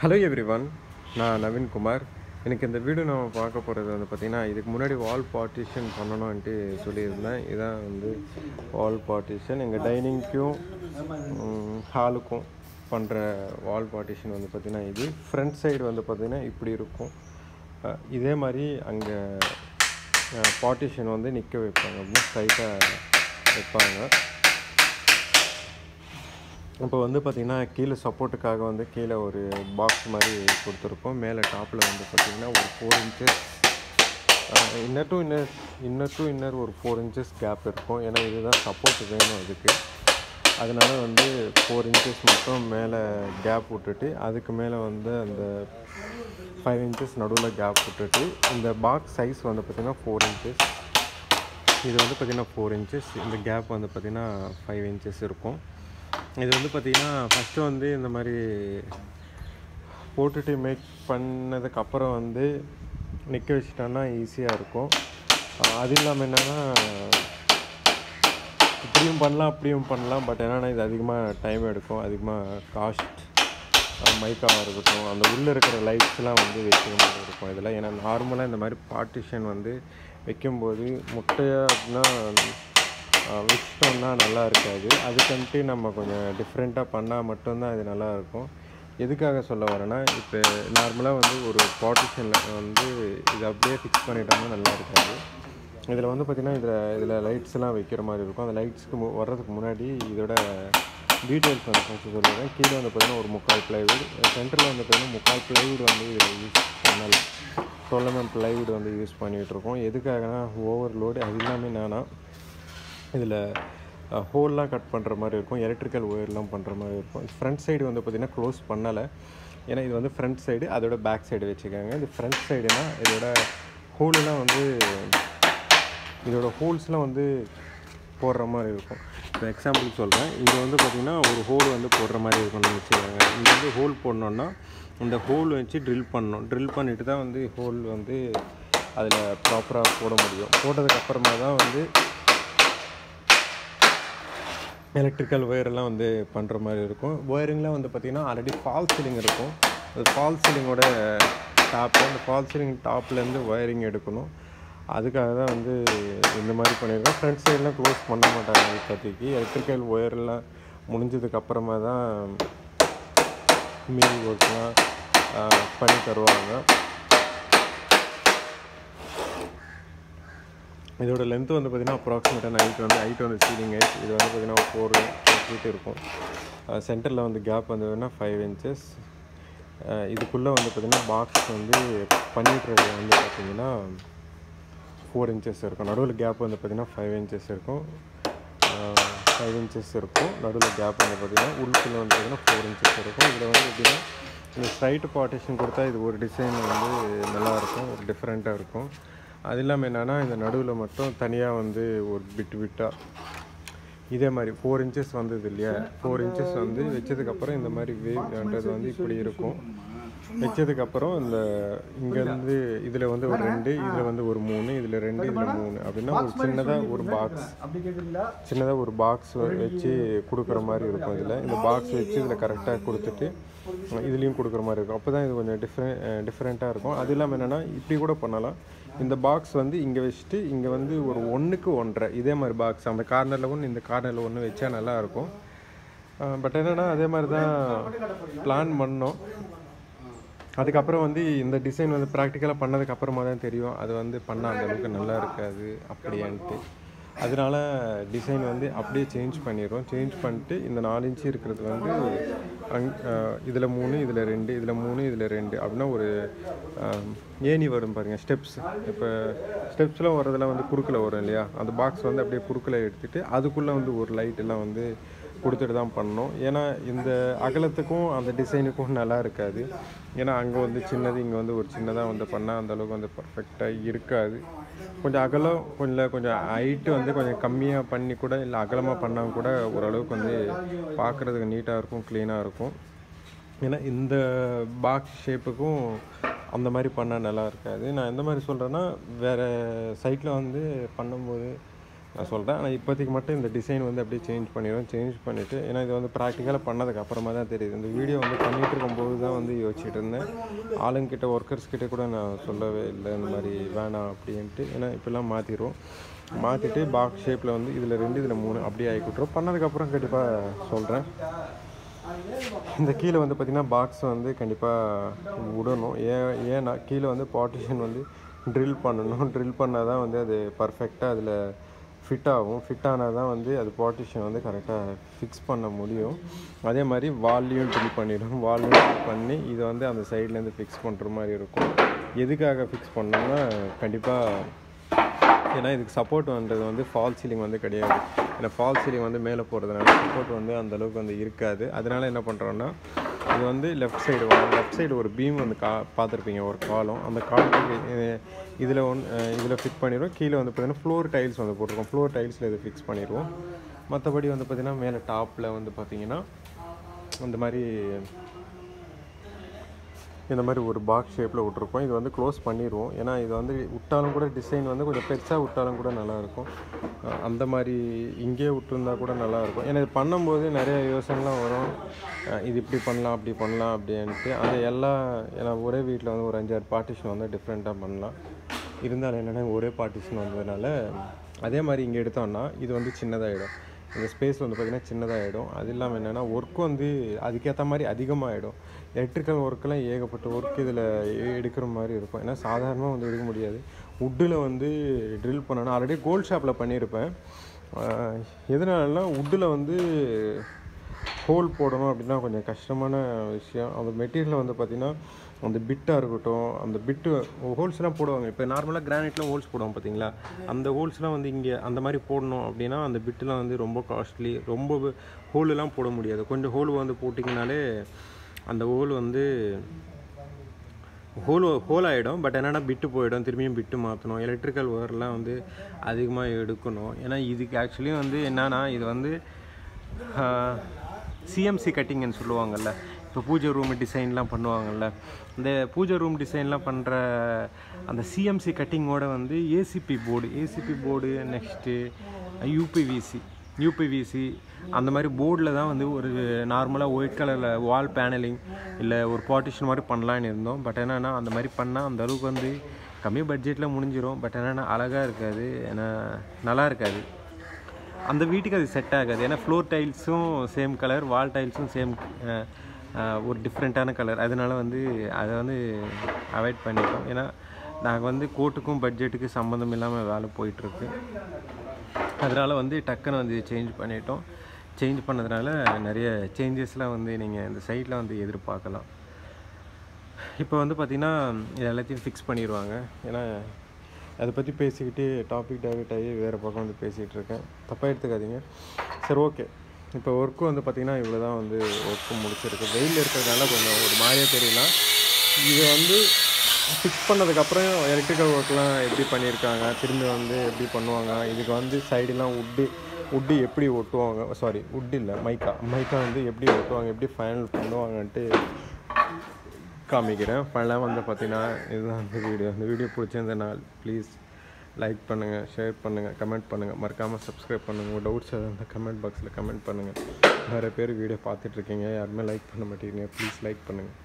hello everyone நான் நவீன்குமார் எனக்கு இந்த வீடியோ நம்ம பார்க்க போகிறது வந்து பார்த்திங்கன்னா இதுக்கு முன்னாடி வால் பார்ட்டிஷன் பண்ணணும்ன்ட்டு சொல்லியிருந்தேன் இதான் வந்து வால் பார்ட்டிஷன் எங்கள் டைனிங்க்கும் ஹாலுக்கும் பண்ணுற வால் பார்ட்டிஷன் வந்து பார்த்திங்கன்னா இது ஃப்ரண்ட் சைடு வந்து பார்த்திங்கன்னா இப்படி இருக்கும் அஹ் இதே மாதிரி அங்கே பார்ட்டிஷன் வந்து நிற்க வைப்பாங்க அப்படின்னா ஸ்ட்ரைட்டாக வைப்பாங்க இப்போ வந்து பார்த்திங்கன்னா கீழே சப்போர்ட்டுக்காக வந்து கீழே ஒரு பாக்ஸ் மாதிரி கொடுத்துருக்கோம் மேலே டாப்பில் வந்து பார்த்திங்கன்னா ஒரு four inches inner to inner inner to inner ஒரு ஃபோர் இன்ச்சஸ் கேப் இருக்கும் ஏன்னா இதுதான் சப்போர்ட் வேணும் அதுக்கு அதனால வந்து ஃபோர் இன்ச்சஸ் மட்டும் மேலே கேப் விட்டுட்டு அதுக்கு மேலே வந்து அந்த ஃபைவ் இன்ச்சஸ் நடுவில் கேப் விட்டுட்டு இந்த பாக்ஸ் சைஸ் வந்து பார்த்திங்கன்னா ஃபோர் இன்ச்சஸ் இது வந்து பார்த்திங்கன்னா ஃபோர் இன்ச்சஸ் இந்த கேப் வந்து பார்த்திங்கன்னா ஃபைவ் இன்ச்சஸ் இருக்கும் இது வந்து பார்த்திங்கன்னா ஃபஸ்ட்டு வந்து இந்த மாதிரி போட்டுட்டு மேக் பண்ணதுக்கப்புறம் வந்து நிற்க வச்சிட்டோன்னா ஈஸியாக இருக்கும் அஹ் அது இல்லாமல் என்னென்னா இப்படியும் பண்ணலாம் அப்படியும் பண்ணலாம் பட் என்னென்னா இது அதிகமாக டைம் எடுக்கும் அதிகமாக காஸ்ட் மைக்காக இருக்கட்டும் அந்த உள்ளே இருக்கிற லைட்ஸ்லாம் வந்து வைக்கிற மாதிரி இருக்கும் இதில் ஏன்னா நார்மலாக இந்த மாதிரி பார்ட்டிஷன் வந்து வைக்கும்போது முட்டையாக அப்படின்னா ஆஹ் வச்சிட்டோம்னா நல்லா இருக்காது அதுக்குன்ட்டு நம்ம கொஞ்சம் டிஃப்ரெண்ட்டாக பண்ணால் மட்டும்தான் இது நல்லா இருக்கும் எதுக்காக சொல்ல வரேன்னா இப்போ நார்மலாக வந்து ஒரு பார்ட்டிஷனில் வந்து இதை அப்படியே ஃபிக்ஸ் பண்ணிட்டோம்னா நல்லா இருக்காது இதில் வந்து பார்த்திங்கன்னா இதில் இதில் லைட்ஸ்லாம் வைக்கிற மாதிரி இருக்கும் அந்த லைட்ஸ்க்கு மு வர்றதுக்கு முன்னாடி இதோட டீட்டெயில்ஸ் வந்து ஃபஸ்ட்டு சொல்லிடுறேன் கீழே வந்து பார்த்திங்கன்னா ஒரு முக்கால் ப்ளைவுட் சென்டரில் வந்து பார்த்திங்கன்னா முக்கால் ப்ளைவுட் வந்து இதில் யூஸ் பண்ணலை டுவெல் எம்எம் ப்ளைவுட் வந்து யூஸ் பண்ணிகிட்டு இருக்கோம் எதுக்காகனா ஓவர்லோடு அது இல்லாமல் என்னன்னா இதில் ஹோல்லாம் கட் பண்ணுற மாதிரி இருக்கும் எலக்ட்ரிக்கல் ஒயர்லாம் பண்ணுற மாதிரி இருக்கும் ஃப்ரண்ட் சைடு வந்து பார்த்திங்கன்னா க்ளோஸ் பண்ணலை ஏன்னா இது வந்து ஃப்ரண்ட் சைடு அதோட பேக் சைடு வச்சுக்காங்க இது ஃப்ரண்ட் சைடுனா இதோட ஹோலெலாம் வந்து இதோட ஹோல்ஸ்லாம் வந்து போடுற மாதிரி இருக்கும் இப்போ எக்ஸாம்பிளுக்கு சொல்கிறேன் இங்கே வந்து பார்த்திங்கன்னா ஒரு ஹோல் வந்து போடுற மாதிரி இருக்கும்னு வச்சுக்கோங்க இங்கே வந்து ஹோல் போடணுன்னா இந்த ஹோல் வச்சு ட்ரில் பண்ணணும் ட்ரில் பண்ணிட்டு தான் வந்து ஹோல் வந்து அதில் ப்ராப்பராக போட முடியும் போட்டதுக்கப்புறமா தான் வந்து எலக்ட்ரிக்கல் ஒயரெல்லாம் வந்து பண்ணுற மாதிரி இருக்கும் ஒயரிங்லாம் வந்து பார்த்திங்கன்னா ஆல்ரெடி ஃபால் சீலிங் இருக்கும் அது ஃபால் சீலிங்கோட டாப்பு அந்த ஃபால் சீலிங் டாப்லேருந்து ஒயரிங் எடுக்கணும் அதுக்காக தான் வந்து இந்த மாதிரி பண்ணியிருக்கோம் ஃப்ரண்ட் சைடெலாம் க்ளோஸ் பண்ண மாட்டாங்க இப்போதைக்கு எலக்ட்ரிக்கல் ஒயர்லாம் முடிஞ்சதுக்கு அப்புறமா தான் மீதி ஒர்க்லாம் பண்ணி தருவாங்க இதோட லென்த் வந்து பார்த்திங்கன்னா அப்ராக்சிமேட்டாக ஹைட் வந்து ஹைட் வந்து சீலிங் ஹைட் இது வந்து பார்த்திங்கன்னா ஃபோர் ஃபீட் இருக்கும் சென்டரில் வந்து கேப் வந்து வேணால் ஃபைவ் இன்ச்சஸ் இதுக்குள்ளே வந்து பார்த்திங்கன்னா பாக்ஸ் வந்து பண்ணிட்டுறது வந்து பார்த்திங்கன்னா ஃபோர் இன்ச்சஸ் இருக்கும் நடுவில் கேப் வந்து பார்த்திங்கன்னா ஃபைவ் இன்ச்சஸ் இருக்கும் ஃபைவ் இன்ச்சஸ் இருக்கும் நடுவில் கேப் வந்து பார்த்திங்கன்னா உள்ளுக்குள்ளே வந்து பார்த்திங்கன்னா ஃபோர் இன்ச்சஸ் இருக்கும் இதில் வந்து எப்படின்னா இந்த ஸ்ட்ரைட் பார்ட்டிஷன் கொடுத்தா இது ஒரு டிசைன் வந்து நல்லாயிருக்கும் ஒரு டிஃப்ரெண்ட்டாக இருக்கும் அது இல்லாமல் என்னென்னா இந்த நடுவில் மட்டும் தனியாக வந்து ஒரு பிட் பிட்டாக இதே மாதிரி ஃபோர் இன்ச்சஸ் வந்தது இல்லையா ஃபோர் இன்ச்சஸ் வந்து வச்சதுக்கப்புறம் இந்த மாதிரி வேவ்ன்றது வந்து இப்படி இருக்கும் வச்சதுக்கப்புறம் இந்த இங்கேருந்து இதில் வந்து ஒரு ரெண்டு இதில் வந்து ஒரு மூணு இதில் ரெண்டு இதில் மூணு அப்படின்னா ஒரு சின்னதாக ஒரு பாக்ஸ் சின்னதாக ஒரு பாக்ஸ் வச்சு கொடுக்குற மாதிரி இருக்கும் இதில் இந்த பாக்ஸ் வச்சு இதில் கரெக்டாக கொடுத்துட்டு இதுலேயும் கொடுக்குற மாதிரி இருக்கும் அப்போ தான் இது கொஞ்சம் டிஃப்ரெண்ட் டிஃப்ரெண்ட்டாக இருக்கும் அது இல்லாமல் என்னென்னா இப்படி கூட பண்ணலாம் இந்த பாக்ஸ் வந்து இங்கே வச்சுட்டு இங்கே வந்து ஒரு ஒன்றுக்கு ஒன்றரை இதே மாதிரி பாக்ஸ் அந்த கார்னரில் ஒன்று இந்த கார்னரில் ஒன்று வச்சா நல்லாயிருக்கும் பட் என்னென்னா அதே மாதிரி தான் பிளான் பண்ணோம் அதுக்கப்புறம் வந்து இந்த டிசைன் வந்து ப்ராக்டிக்கலாக பண்ணதுக்கு அப்புறமா தான் தெரியும் அது வந்து பண்ண அந்த அளவுக்கு நல்லா இருக்காது அப்படின்ட்டு அதனால டிசைன் வந்து அப்படியே சேஞ்ச் பண்ணிடுறோம் சேஞ்ச் பண்ணிட்டு இந்த நாலு இன்ச்சு இருக்கிறது வந்து அங் இதில் மூணு இதில் ரெண்டு இதில் மூணு இதில் ரெண்டு அப்படின்னா ஒரு ஏணி வரும் பாருங்கள் ஸ்டெப்ஸ் இப்போ ஸ்டெப்ஸ்லாம் வரதெல்லாம் வந்து குறுக்கில் வரும் இல்லையா அந்த பாக்ஸ் வந்து அப்படியே குறுக்கில் எடுத்துகிட்டு அதுக்குள்ளே வந்து ஒரு லைட் எல்லாம் வந்து கொடுத்துட்டு தான் பண்ணோம் ஏன்னா இந்த அகலத்துக்கும் அந்த டிசைனுக்கும் நல்லா இருக்காது ஏன்னா அங்கே வந்து சின்னது இங்கே வந்து ஒரு சின்னதாக வந்து பண்ணால் அந்தளவுக்கு வந்து பர்ஃபெக்டாக இருக்காது கொஞ்சம் அகலம் கொஞ்சம் கொஞ்சம் ஹைட்டு வந்து கொஞ்சம் கம்மியாக பண்ணி கூட இல்லை அகலமாக பண்ணால் கூட ஓரளவுக்கு வந்து பார்க்குறதுக்கு நீட்டாக இருக்கும் க்ளீனாக இருக்கும் ஏன்னா இந்த பாக்ஸ் ஷேப்புக்கும் அந்த மாதிரி பண்ணால் நல்லா இருக்காது நான் எந்த மாதிரி சொல்கிறேன்னா வேறு சைட்டில் வந்து பண்ணும்போது நான் சொல்கிறேன் ஆனால் இப்போதைக்கு மட்டும் இந்த டிசைன் வந்து அப்படியே சேஞ்ச் பண்ணிடுவோம் சேஞ்ச் பண்ணிவிட்டு ஏன்னா இது வந்து ப்ராக்டிக்கலாக பண்ணதுக்கு அப்புறமா தான் தெரியுது இந்த வீடியோ வந்து பண்ணிகிட்டு இருக்கும்போது தான் வந்து யோசிச்சுட்டு இருந்தேன் ஆளுங்கிட்ட ஒர்க்கர்ஸ் கிட்ட கூட நான் சொல்லவே இல்லை இந்த மாதிரி வேணாம் அப்படின்ட்டு ஏன்னா இப்போல்லாம் மாற்றிடுவோம் மாற்றிட்டு பாக்ஸ் ஷேப்பில் வந்து இதில் ரெண்டு இதில் மூணு அப்படியே ஆகி விட்ருவோம் பண்ணதுக்கப்புறம் கண்டிப்பாக சொல்கிறேன் இந்த கீழே வந்து பார்த்திங்கன்னா பாக்ஸ் வந்து கண்டிப்பாக விடணும் ஏன் ஏன்னா கீழே வந்து பார்ட்டிஷன் வந்து ட்ரில் பண்ணணும் ட்ரில் பண்ணால் தான் வந்து அது பர்ஃபெக்டாக அதில் ஃபிட் ஆகும் ஃபிட் ஆனால் தான் வந்து அது பார்ட்டிஷன் வந்து கரெக்டாக ஃபிக்ஸ் பண்ண முடியும் அதே மாதிரி வால்லையும் ட்ரில் பண்ணிடணும் வால்லையும் ட்ரில் பண்ணி இதை வந்து அந்த சைட்லேருந்து ஃபிக்ஸ் பண்ணுற மாதிரி இருக்கும் எதுக்காக ஃபிக்ஸ் பண்ணோம்னா கண்டிப்பாக ஏன்னா இதுக்கு சப்போர்ட் பண்ணுறது வந்து ஃபால் சீலிங் வந்து கிடையாது ஏன்னா ஃபால் சீலிங் வந்து மேலே போகிறதுனால சப்போர்ட் வந்து அந்த அளவுக்கு வந்து இருக்காது அதனால என்ன பண்ணுறோன்னா இது வந்து லெஃப்ட் சைடு வரும் லெஃப்ட் சைடு ஒரு பீம் வந்து கா பார்த்துருப்பீங்க ஒரு காலம் அந்த காலத்துக்கு இதில் ஒன் இதில் ஃபிட் பண்ணிடுவோம் கீழே வந்து பார்த்தீங்கன்னா ஃப்ளோர் டைல்ஸ் வந்து போட்டிருக்கோம் ஃப்ளோர் டைல்ஸில் இதை ஃபிக்ஸ் பண்ணிடுவோம் மற்றபடி வந்து பார்த்திங்கன்னா மேலே டாப்பில் வந்து பார்த்திங்கன்னா அந்த மாதிரி இந்த மாதிரி ஒரு பாக்ஸ் ஷேப்பில் விட்ருக்கோம் இது வந்து க்ளோஸ் பண்ணிடுவோம் ஏன்னா இது வந்து விட்டாலும் கூட டிசைன் வந்து கொஞ்சம் பெருசாக விட்டாலும் கூட நல்லாயிருக்கும் அஹ் அந்த மாதிரி இங்கேயே விட்டுருந்தா கூட நல்லாயிருக்கும் ஏன்னா இது பண்ணும்போது நிறைய யோசனைலாம் வரும் அஹ் இது இப்படி பண்ணலாம் அப்படி பண்ணலாம் அப்படின்ட்டு அந்த எல்லா ஏன்னா ஒரே வீட்டில் வந்து ஒரு அஞ்சாறு பார்ட்டிஷன் வந்து டிஃப்ரெண்ட்டாக பண்ணலாம் இருந்தாலும் என்னென்னா ஒரே பார்ட்டிஷன் வந்ததுனால அதே மாதிரி இங்கே எடுத்தோம்னா இது வந்து சின்னதாகிடும் இந்த ஸ்பேஸ் வந்து பார்த்திங்கன்னா சின்னதாகிடும் அது இல்லாமல் என்னென்னா ஒர்க் வந்து அதுக்கேற்ற மாதிரி அதிகமாகிடும் எலக்ட்ரிக்கல் ஒர்க்கெல்லாம் ஏகப்பட்ட ஒர்க் இதில் எடுக்கிற மாதிரி இருக்கும் ஏன்னா சாதாரணமாக வந்து எடுக்க முடியாது உட்டில் வந்து ட்ரில் பண்ணணும் ஆல்ரெடி கோல்ட் ஷாப்பில் பண்ணியிருப்பேன் ஆஹ் எதனாலனா உட்டில் வந்து ஹோல் போடணும் அப்படின்னா கொஞ்சம் கஷ்டமான விஷயம் அந்த மெட்டீரியல் வந்து பார்த்திங்கன்னா அந்த பிட்டாக இருக்கட்டும் அந்த பிட்டு ஹோல்ஸ்லாம் போடுவாங்க இப்போ நார்மலாக கிரானைட்லாம் ஹோல்ஸ் போடுவாங்க பார்த்தீங்களா அந்த ஹோல்ஸ்லாம் வந்து இங்கே அந்த மாதிரி போடணும் அப்படின்னா அந்த பிட்டுலாம் வந்து ரொம்ப காஸ்ட்லி ரொம்ப ஹோலெலாம் போட முடியாது கொஞ்சம் ஹோல் வந்து போட்டிங்கனாலே அந்த ஹோல் வந்து ஹோல் ஹோல் ஆகிடும் பட் என்னென்னா பிட்டு போயிடும் திரும்பியும் பிட்டு மாற்றணும் எலக்ட்ரிக்கல் ஒயர்லாம் வந்து அதிகமாக எடுக்கணும் ஏன்னா இதுக்கு ஆக்சுவலி வந்து என்னன்னா இது வந்து சிஎம்சி கட்டிங்னு சொல்லுவாங்கல்ல இப்போ பூஜை ரூம் டிசைன்லாம் பண்ணுவாங்கல்ல இந்த பூஜை ரூம் டிசைன்லாம் பண்ணுற அந்த சிஎம்சி கட்டிங்கோட வந்து ACP board ACP board next UPVC UPVC அந்த மாதிரி போர்டில் தான் வந்து ஒரு நார்மலாக ஒயிட் கலரில் வால் பேனலிங் இல்லை ஒரு பார்ட்டிஷன் மாதிரி பண்ணலான்னு இருந்தோம் பட் என்னென்னா அந்த மாதிரி பண்ணால் அந்த அளவுக்கு வந்து கம்மி பட்ஜெட்டில் முடிஞ்சிடும் பட் என்னென்னா அழகாக இருக்காது ஏன்னா நல்லா இருக்காது அந்த வீட்டுக்கு அது செட் ஆகாது ஏன்னா ஃப்ளோர் டைல்ஸும் சேம் கலர் வால் டைல்ஸும் சேம் ஒரு டிஃப்ரெண்ட்டான கலர் அதனால வந்து அதை வந்து அவாய்ட் பண்ணிட்டோம் ஏன்னா நாங்கள் வந்து கோட்டுக்கும் பட்ஜெட்டுக்கு சம்மந்தம் இல்லாமல் வேலை போயிட்டுருக்கு அதனால் வந்து டக்குன்னு வந்து சேஞ்ச் பண்ணிட்டோம் சேஞ்ச் பண்ணதுனால நிறைய சேஞ்சஸ்லாம் வந்து நீங்கள் இந்த சைட்டில் வந்து எதிர்பார்க்கலாம் இப்போ வந்து பார்த்திங்கன்னா இது எல்லாத்தையும் ஃபிக்ஸ் பண்ணிடுவாங்க ஏன்னா அதை பற்றி பேசிக்கிட்டு டாபிக் டைவர்ட் ஆகி வேறு பக்கம் வந்து பேசிகிட்டு இருக்கேன் தப்பாக எடுத்துக்காதீங்க சரி ஓகே இப்போ ஒர்க்கு வந்து பார்த்திங்கன்னா இவ்வளோ தான் வந்து ஒர்க்கு முடிச்சிருக்கு வெயில் இருக்கிறதுனால கொஞ்சம் ஒரு மாதிரியாக தெரியலாம் இது வந்து ஃபிக்ஸ் பண்ணதுக்கப்புறம் எலக்ட்ரிக்கல் ஒர்க்லாம் எப்படி பண்ணியிருக்காங்க திரும்பி வந்து எப்படி பண்ணுவாங்க இதுக்கு வந்து சைடுலாம் உட்டு உட்டு எப்படி ஒட்டுவாங்க சாரி உட் இல்லை மைக்கா மைக்கா வந்து எப்படி ஒட்டுவாங்க எப்படி ஃபைனல் பண்ணுவாங்கன்ட்டு காமிக்கிறேன் ஃபைனலாக வந்து பார்த்தீங்கன்னா இதுதான் அந்த வீடியோ அந்த வீடியோ பிடிச்சிருந்தனால் ப்ளீஸ் லைக் பண்ணுங்கள் ஷேர் பண்ணுங்கள் கமெண்ட் பண்ணுங்கள் மறக்காமல் சப்ஸ்கிரைப் பண்ணுங்கள் உங்கள் டவுட்ஸ் எதாவது இருந்தால் கமெண்ட் பாக்ஸில் கமெண்ட் பண்ணுங்கள் நிறைய பேர் வீடியோ பார்த்துட்ருக்கீங்க யாருமே லைக் பண்ண மாட்டேங்கிறீங்க ப்ளீஸ் லைக் பண்ணுங்கள்